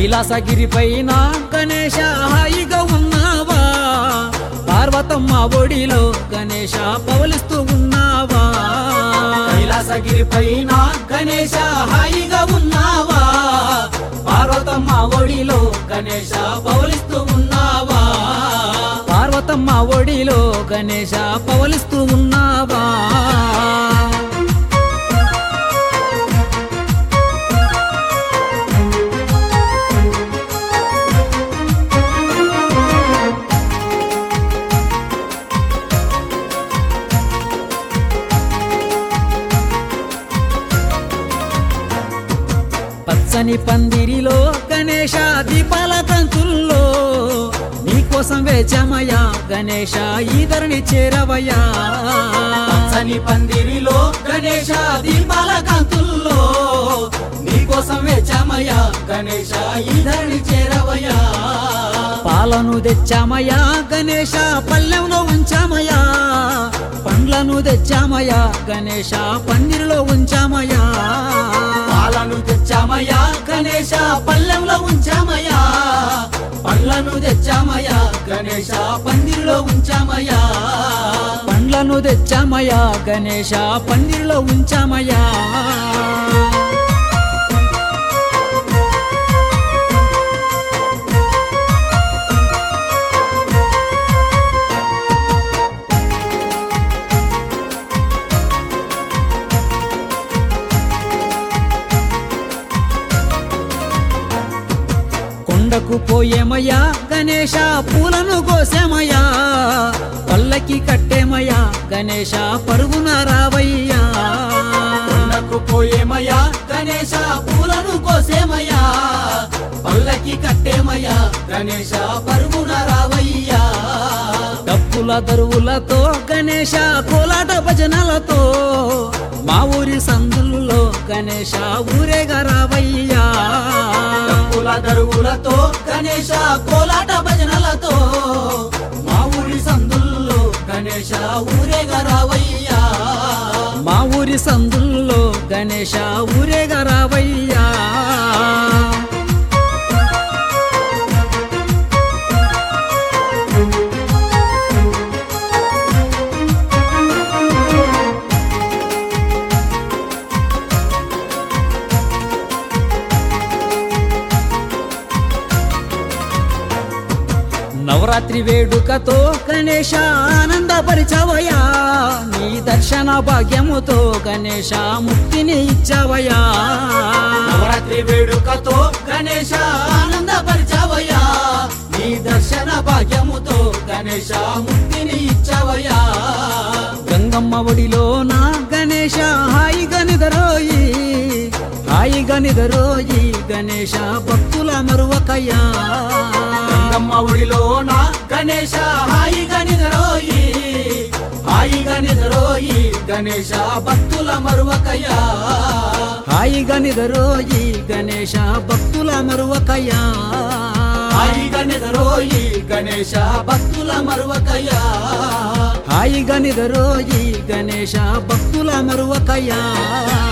కైలాసగిరి పైన గణేశ హాయిగా ఉన్నావా పార్వతమ్మ ఒడిలో గణేశ పవలిస్తూ ఉన్నావా కైలాసగిరి పైన గణేశ హాయిగా ఉన్నావా పార్వతమ్మ ఒడిలో గణేశ పవలిస్తూ ఉన్నావా పార్వతమ్మ ఒడిలో గణేశ పవలిస్తూ ఉన్నావా పచ్చని పందిరిలో గణేశ దీపాల కంచుల్లో నీకోసం వేచమయ్యా గణేశ ఈధరణి చేరవయ్యా పచ్చని పందిరిలో గణేశ దీపాల కంచుల్లో నీకోసం వేచమయ్యా గణేశ ఈధరణి చేరవయ్యా పాలను తెచ్చామయ్యా గణేశ పల్లెంలో ఉంచామయ్యా పండ్లను తెచ్చామయ్యా గణేశ పందిరిలో ఉంచామయ్యా పాలను తెచ్చామయ్యా గణేశ పల్లెంలో ఉంచామయ్యా పండ్లను తెచ్చామయ్యా గణేశ పందిరిలో ఉంచామయ్యా పండ్లను తెచ్చామయ్యా గణేశ పందిరిలో ఉంచామయ్యా కొండకు పోయేమయ్యా గణేశ పూలను కోసేమయ్యా పల్లకి కట్టేమయ్యా గణేశ పరుగున రావయ్యా కొండకు పోయేమయ్యా గణేశ పూలను కోసేమయ్యా పల్లకి కట్టేమయ్యా గణేశ పరుగున రావయ్యా డప్పుల దరువులతో గణేశ కోలాట భజనలతో మా ఊరి సందుల్లో గణేశ ఊరేగా రావయ్యా డప్పుల దరువులతో గణేశ కోలాట భజనలతో మా ఊరి సందుల్లో గణేశ ఊరేగా రావయ్యా మా ఊరి సందుల్లో గణేశ ఊరేగా రావయ్యా నవరాత్రి వేడుకతో గణేశ ఆనందపరిచవయా నీ దర్శన భాగ్యముతో గణేశ ముక్తిని ఇచ్చావయా నవరాత్రి వేడుకతో గణేశ ఆనందపరిచవయా నీ దర్శన భాగ్యముతో గణేశ ముక్తిని ఇచ్చావయా గంగమ్మ ఒడిలో నా గణేశ హాయిగా నిదరోయి హాయిగా నిదరోయి గణేశ భక్తుల మరువకయ్యా గంగమ్మ ఒడిలో నా గణేశ హాయిగా నిదరోయి హాయిగా నిదరోయి గణేశ భక్తుల మరువకయ్యా హాయిగా నిదరోయి గణేశ భక్తుల మరువకయ్యా హాయిగా నిదరోయి గణేశ భక్తుల మరువకయ్యా హాయిగా నిదరోయి గణేశ భక్తుల మరువకయ్యా